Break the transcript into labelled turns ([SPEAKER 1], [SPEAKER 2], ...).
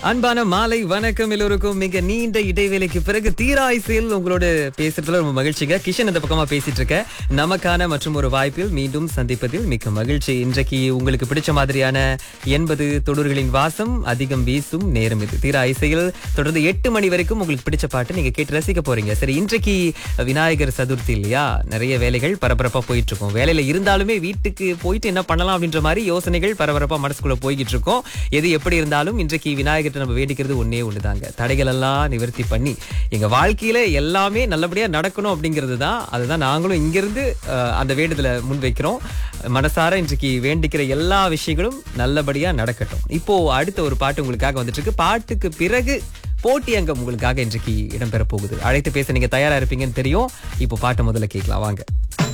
[SPEAKER 1] அன்பான மாலை வணக்கம் எல்லோருக்கும் மிக நீண்ட இடைவேளைக்கு பிறகு தீராய்சியில் உங்களோட பேசுறதுல ரொம்ப மகிழ்ச்சிங்க கிஷன் இந்த பக்கமா பேசிட்டு இருக்க நமக்கான மற்றும் ஒரு வாய்ப்பில் மீண்டும் சந்திப்பதில் மிக்க மகிழ்ச்சி இன்றைக்கு உங்களுக்கு பிடிச்ச மாதிரியான எண்பது தொடர்களின் வாசம் அதிகம் வீசும் நேரம் இது தீரா இசையில் தொடர்ந்து எட்டு மணி வரைக்கும் உங்களுக்கு பிடிச்ச பாட்டு நீங்க கேட்டு ரசிக்க போறீங்க சரி இன்றைக்கு விநாயகர் சதுர்த்தி இல்லையா நிறைய வேலைகள் பரபரப்பா போயிட்டு இருக்கும் வேலையில இருந்தாலுமே வீட்டுக்கு போயிட்டு என்ன பண்ணலாம் அப்படின்ற மாதிரி யோசனைகள் பரபரப்பா மனசுக்குள்ள போய்கிட்டு இருக்கோம் எது எப்படி இருந்தாலும் இன்றைக்கு விநாயகர்கிட்ட நம்ம வேண்டிக்கிறது ஒன்னே ஒண்ணுதாங்க தடைகள் எல்லாம் நிவர்த்தி பண்ணி எங்க வாழ்க்கையில எல்லாமே நல்லபடியா நடக்கணும் அப்படிங்கிறது தான் அதுதான் நாங்களும் இங்கிருந்து அஹ், அந்த வேண்டுதலை முன்வைக்கிறோம் மனசார இன்றைக்கு வேண்டிக்கிற எல்லா விஷயங்களும் நல்லபடியா நடக்கட்டும் இப்போ அடுத்த ஒரு பாட்டு உங்களுக்காக வந்துட்டு இருக்கு பாட்டுக்கு பிறகு போட்டி அங்கம் உங்களுக்காக இன்றைக்கு இடம்பெற போகுது அழைத்து பேச நீங்க தயாரா இருப்பீங்கன்னு தெரியும் இப்போ பாட்டை முதல்ல கேட்கலாம் வாங்க